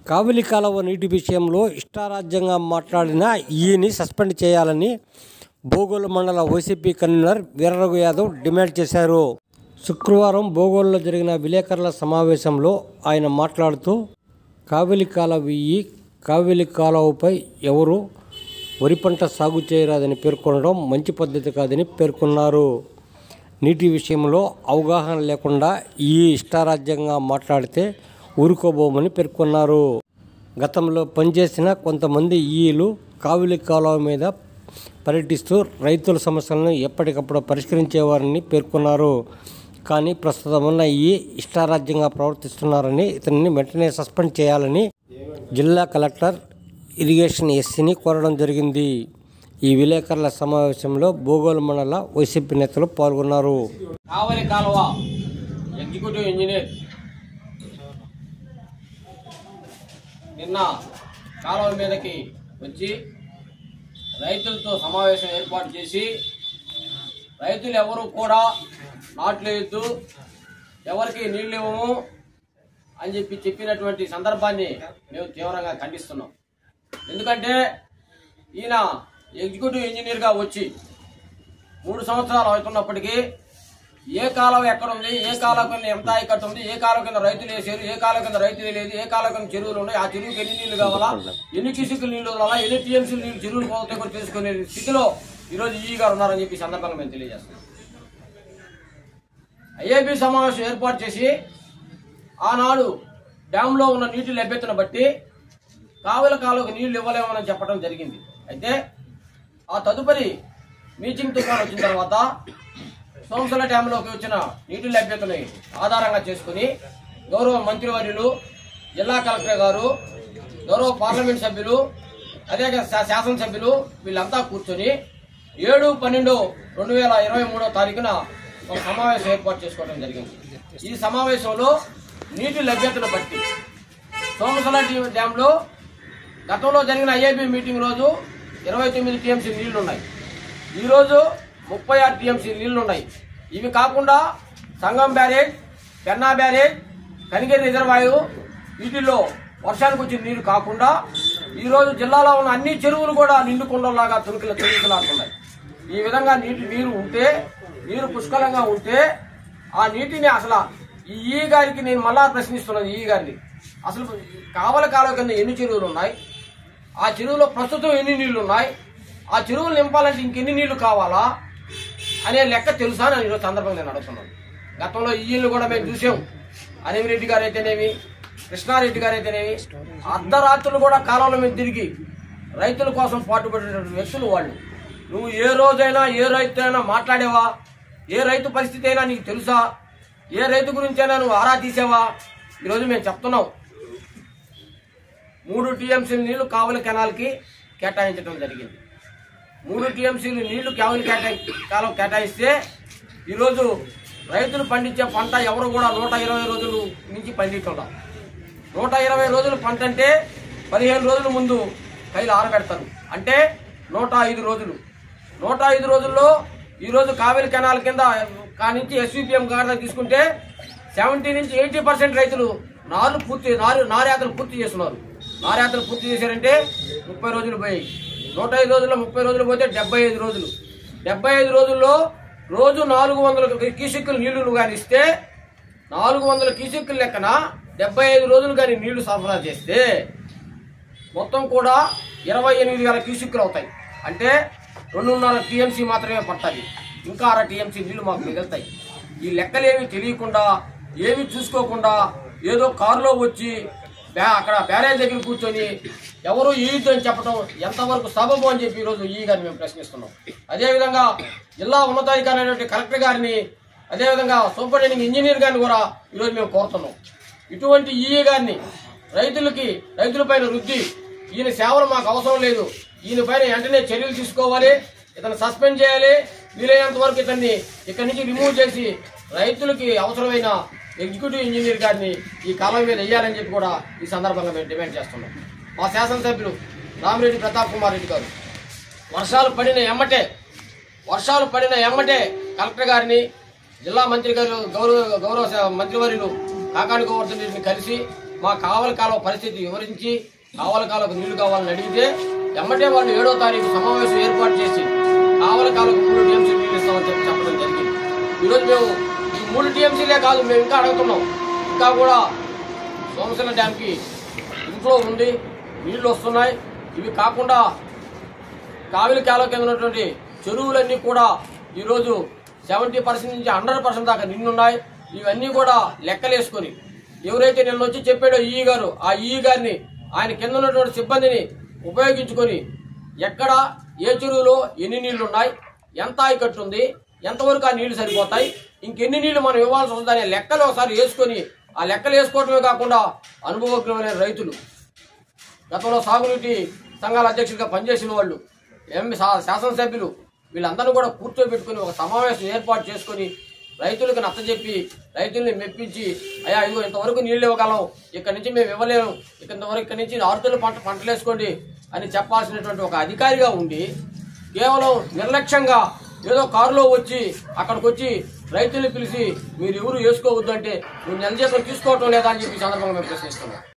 కావిలి కాలువ నీటి విషయంలో ఇష్టారాజ్యంగా మాట్లాడిన ఈని సస్పెండ్ చేయాలని బోగోలు మండల YCP convener Veeraraghu Yadav demand చేశారు శుక్రవారం బోగోలులో జరిగిన విలేకరుల సమావేశంలో ఆయన మాట్లాడుతూ కావిలి కాలువ ఈ కావిలి కాలువపై ఎవరు వరి పంట సాగు చేయరాదని పేర్కొనడం మంచి పద్ధతి కాదని పేర్కొన్నారు నీటి విషయంలో అవగాహన లేకుండా ఈ ఇష్టారాజ్యంగా మాట్లాడితే ఊరుకోబోమని పేర్కొన్నారు గతంలో పనిచేసిన కొంతమంది ఈలు కావిలి కాలువ మీద పర్యటిస్తూ రైతుల సమస్యలను ఎప్పటికప్పుడు పరిష్కరించేవారని పేర్కొన్నారు కానీ ప్రస్తుతం ఉన్న ఈ ఇష్టారాజ్యంగా ప్రవర్తిస్తున్నారని ఇతన్ని వెంటనే సస్పెండ్ చేయాలని జిల్లా కలెక్టర్ ఇరిగేషన్ ఎస్సీని కోరడం జరిగింది ఈ విలేకరుల సమావేశంలో భూగోళ మండల వైసీపీ నేతలు పాల్గొన్నారు కావలి కాలువ ఎగ్జిక్యూటివ్ ఇంజనీర్ నిన్న కాలువ మీదకి వచ్చి రైతులతో సమావేశం ఏర్పాటు చేసి రైతులు ఎవరు కూడా నాట్లు వేయద్దు ఎవరికి నీళ్ళు ఇవ్వము అని చెప్పి చెప్పినటువంటి సందర్భాన్ని మేము తీవ్రంగా ఖండిస్తున్నాం ఎందుకంటే ఈయన ఎగ్జిక్యూటివ్ ఇంజనీర్గా వచ్చి మూడు సంవత్సరాలు అవుతున్నప్పటికీ ఏ కాలం ఎక్కడ ఉంది ఏ కాలం కింద ఎంత ఆయకట్టు ఉంది ఏ కాలం కింద రైతులు వేసారు ఏ కాలం కింద రైతులు లేదు ఏ కాలం కింద చెరువులు ఉన్నాయి ఆ చెరువుకి ఎన్ని నీళ్లు కావాలా ఎన్ని క్యూసికల్ నీళ్లు వదలాలా ఎన్ని టీఎంసీలు నీళ్లు చెరువులు పోతే కూడా తెలుసుకునే స్థితిలో ఈరోజు ఈ గారు ఉన్నారని చెప్పి ఈ సందర్భంగా మేము తెలియజేస్తున్నాం ఐఏబీ సమావేశం ఏర్పాటు చేసి ఆనాడు డ్యాంలో ఉన్న నీటి లభ్యతను బట్టి కావల కాలువకు నీళ్లు ఇవ్వలేమని చెప్పడం జరిగింది అయితే ఆ తదుపరి మీటింగ్ తుఫాన్ వచ్చిన తర్వాత సోమసల డ్యాంలోకి వచ్చిన నీటి లభ్యతని ఆధారంగా చేసుకుని గౌరవ మంత్రివర్యులు జిల్లా కలెక్టర్ గారు గౌరవ పార్లమెంట్ సభ్యులు అదే శా- శాసనసభ్యులు వీళ్ళంతా కూర్చొని ఏడు పన్నెండు రెండు వేల ఇరవై మూడో తారీఖున ఒక సమావేశం ఏర్పాటు చేసుకోవడం జరిగింది ఈ సమావేశంలో నీటి లభ్యతను బట్టి సోమసల డ్యాంలో గతంలో జరిగిన ఐఏబీ మీటింగ్ రోజు ఇరవై తొమ్మిది టీఎంసీ నీళ్లు ఉన్నాయి ఈరోజు ముప్పై ఆరు టీఎంసీ నీళ్లు ఉన్నాయి ఇవి కాకుండా Sangam barrage Penna barrage Kanigiri reservoir వీటిల్లో వర్షానికి వచ్చిన నీరు కాకుండా ఈరోజు జిల్లాలో ఉన్న అన్ని చెరువులు కూడా నిండు కుండల్లాగా తుణుకులు తుణుకులాడుతున్నాయి ఈ విధంగా నీటి నీరు ఉంటే నీరు పుష్కలంగా ఉంటే ఆ నీటిని అసలు ఈ ఈ గారికి నేను మళ్ళా ప్రశ్నిస్తున్నాను ఈ గారిని అసలు కావల కాలువ కింద ఎన్ని చెరువులు ఉన్నాయి ఆ చెరువులో ప్రస్తుతం ఎన్ని నీళ్లు ఉన్నాయి ఆ చెరువులు నింపాలంటే ఇంకెన్ని నీళ్లు కావాలా అనే లెక్క తెలుసా అని ఈరోజు సందర్భంగా నేను అడుగుతున్నాను గతంలో ఈ ఇల్లు కూడా మేము చూసాం అనిమిరెడ్డి గారు అయితేనేమి కృష్ణారెడ్డి గారు అయితేనేమి అర్ధరాత్రులు కూడా కాలంలో మీద తిరిగి రైతుల కోసం పాటుపడినటువంటి వ్యక్తులు వాళ్ళు నువ్వు ఏ రోజైనా ఏ రైతు అయినా మాట్లాడేవా ఏ రైతు పరిస్థితి అయినా నీకు తెలుసా ఏ రైతు గురించి అయినా నువ్వు ఆరా తీసావా ఈరోజు మేము చెప్తున్నాం మూడు టీఎంసీల నీళ్లు కావలి కెనాల్కి కేటాయించడం జరిగింది మూడు టీఎంసీలు నీళ్లు కావలి కేటాయి కాలం కేటాయిస్తే ఈరోజు రైతులు పండించే పంట ఎవరు కూడా నూట ఇరవై రోజులు నుంచి పండించడం నూట ఇరవై రోజులు పంట అంటే పదిహేను రోజుల ముందు కైలు ఆరబెడతారు అంటే నూట ఐదు రోజులు నూట ఐదు రోజుల్లో ఈరోజు కావేరి కెనాల్ కింద కానించి ఎస్విపిఎం గార్డ తీసుకుంటే సెవెంటీ నుంచి ఎయిటీ పర్సెంట్ రైతులు నారు పూర్తి నారు నార్యాతలు పూర్తి చేస్తున్నారు నార్యాతలు పూర్తి చేశారంటే ముప్పై రోజులు పోయాయి నూట ఐదు రోజుల్లో ముప్పై రోజులు పోతే డెబ్బై ఐదు రోజులు డెబ్బై ఐదు రోజుల్లో రోజు నాలుగు వందల కీసిక్కులు నీళ్లు కానీ ఇస్తే నాలుగు వందల కీసిక్కుల లెక్కన డెబ్బై ఐదు రోజులు కానీ నీళ్లు సరఫరా చేస్తే మొత్తం కూడా ఇరవై ఎనిమిది వేల క్యూసిక్కులు అవుతాయి అంటే రెండున్నర టీఎంసీ మాత్రమే పడుతుంది ఇంకా అర టీఎంసీ నీళ్లు మాకు మిగులుతాయి ఈ లెక్కలేమి తెలియకుండా ఏమి చూసుకోకుండా ఏదో కారులో వచ్చి బ్యా అక్కడ బ్యారేజ్ దగ్గర కూర్చొని ఎవరు ఈదు అని చెప్పడం ఎంతవరకు సబబు అని చెప్పి ఈరోజు ఈ గారిని మేము ప్రశ్నిస్తున్నాం అదేవిధంగా జిల్లా ఉన్నతాధికారి అయినటువంటి కలెక్టర్ గారిని అదేవిధంగా సూపరింటెండింగ్ ఇంజనీర్ గారిని కూడా ఈరోజు మేము కోరుతున్నాం ఇటువంటి ఈఏ గారిని రైతులకి రైతులపైన రుద్ది ఈయన సేవలు మాకు అవసరం లేదు ఈయన పైన వెంటనే చర్యలు తీసుకోవాలి ఇతను సస్పెండ్ చేయాలి వీలైనంత వరకు ఇతన్ని ఇక్కడి నుంచి రిమూవ్ చేసి రైతులకి అవసరమైన ఎగ్జిక్యూటివ్ ఇంజనీర్ గారిని ఈ కాలం మీద వేయాలని చెప్పి కూడా ఈ సందర్భంగా మేము డిమాండ్ చేస్తున్నాం మా శాసనసభ్యులు రామిరెడ్డి ప్రతాప్ కుమార్ రెడ్డి గారు వర్షాలు పడిన ఎమ్మటే వర్షాలు పడిన ఎమ్మటే కలెక్టర్ గారిని జిల్లా మంత్రి గారు గౌరవ గౌరవ స- మంత్రివర్యులు కాకాని గోవర్ధన్ రెడ్డిని కలిసి మా కావలి కాలువ పరిస్థితి వివరించి కావలి కాలువకు నీళ్లు కావాలని అడిగితే ఎమ్మటే వాళ్ళు ఏడో తారీఖు సమావేశం ఏర్పాటు చేసి కావలి కాలువకు మూడు టీఎంసీలు నీళ్ళు ఇస్తామని చెప్పి చెప్పడం జరిగింది ఈరోజు మేము ఈ మూడు టీఎంసీలే కాదు మేము ఇంకా అడుగుతున్నాం ఇంకా కూడా సోమశిల డ్యాంకి ఇంట్లో ఉంది నీళ్లు వస్తున్నాయి ఇవి కాకుండా కావిలి కాలువ కింద ఉన్నటువంటి చెరువులన్నీ కూడా ఈరోజు సెవెంటీ పర్సెంట్ నుంచి హండ్రెడ్ పర్సెంట్ దాకా నిన్నున్నాయి ఇవన్నీ కూడా లెక్కలేసుకొని ఎవరైతే నిన్న వచ్చి చెప్పాడో ఈ గారు ఆ ఈ గారిని ఆయన కింద ఉన్నటువంటి సిబ్బందిని ఉపయోగించుకొని ఎక్కడ ఏ చెరువులో ఎన్ని నీళ్లు ఉన్నాయి ఎంత ఆయకట్టు ఉంది ఎంతవరకు ఆ నీళ్లు సరిపోతాయి ఇంకెన్ని నీళ్లు మనం ఇవ్వాల్సి వస్తుందనే లెక్కలు ఒకసారి వేసుకొని ఆ లెక్కలు వేసుకోవటమే కాకుండా అనుభవజ్ఞమైన రైతులు గతంలో సాగునీటి సంఘాల అధ్యక్షుడిగా పనిచేసిన వాళ్ళు ఎం శా- శాసనసభ్యులు వీళ్ళందరూ కూడా కూర్చోబెట్టుకుని ఒక సమావేశం ఏర్పాటు చేసుకొని రైతులకు నచ్చజెప్పి రైతుల్ని మెప్పించి అయ్యా ఇదిగో ఇంతవరకు నీళ్ళు ఇవ్వగలం ఇక్కడ నుంచి మేము ఇవ్వలేము ఇక ఇంతవరకు ఇక్కడ నుంచి ఆరుతుల పంట పంటలు వేసుకోండి అని చెప్పాల్సినటువంటి ఒక అధికారిగా ఉండి కేవలం నిర్లక్ష్యంగా ఏదో కారులో వచ్చి అక్కడికి వచ్చి రైతుల్ని పిలిచి మీరు ఎవరు వేసుకోవద్దు అంటే నువ్వు నెల జీతం తీసుకోవటం లేదా అని చెప్పి ఈ సందర్భంగా మేము ప్రశ్నిస్తున్నాం